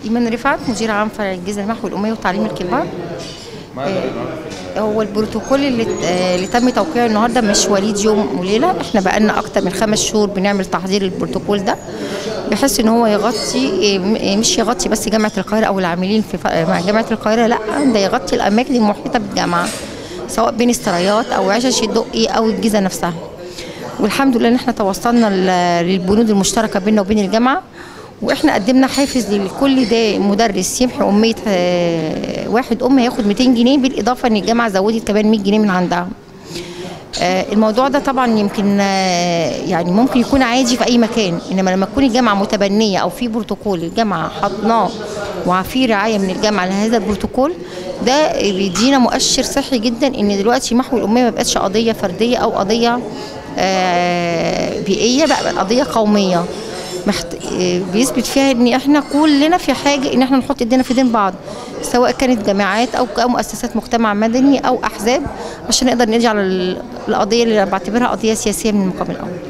ايمان رفعت مدير عام فرع الجيزه المحو الاميه وتعليم الكبار هو البروتوكول اللي آه، اللي تم توقيعه النهارده مش وليد يوم وليله احنا بقالنا اكتر من خمس شهور بنعمل تحضير البروتوكول ده بحيث ان هو يغطي آه، م- آه، مش يغطي بس جامعه القاهره او العاملين في ف- مع جامعه القاهره لا ده يغطي الاماكن المحيطه بالجامعه سواء بين السرايات او عشش الدقي او الجيزه نفسها والحمد لله ان احنا توصلنا ل- للبنود المشتركه بيننا وبين الجامعه واحنا قدمنا حافز لكل ده مدرس يمحي اميه آه، واحد ام هياخد 200 جنيه بالاضافه ان الجامعه زودت كمان 100 جنيه من عندها آه، الموضوع ده طبعا يمكن آه، يعني ممكن يكون عادي في اي مكان انما لما تكون الجامعه متبنيه او في بروتوكول الجامعه حاطناه وفي رعايه من الجامعه لهذا البروتوكول ده بيدينا مؤشر صحي جدا ان دلوقتي محو الاميه ما بقتش قضيه فرديه او قضيه آه، بيئيه بقى قضيه قوميه محت... آه، بيثبت فيها ان احنا كلنا في حاجه ان احنا نحط ايدينا في ايدين بعض سواء كانت جامعات او أو مؤسسات مجتمع مدني او احزاب عشان نقدر نرجع لل- للقضيه اللي أنا بعتبرها قضيه سياسيه من المقام الاول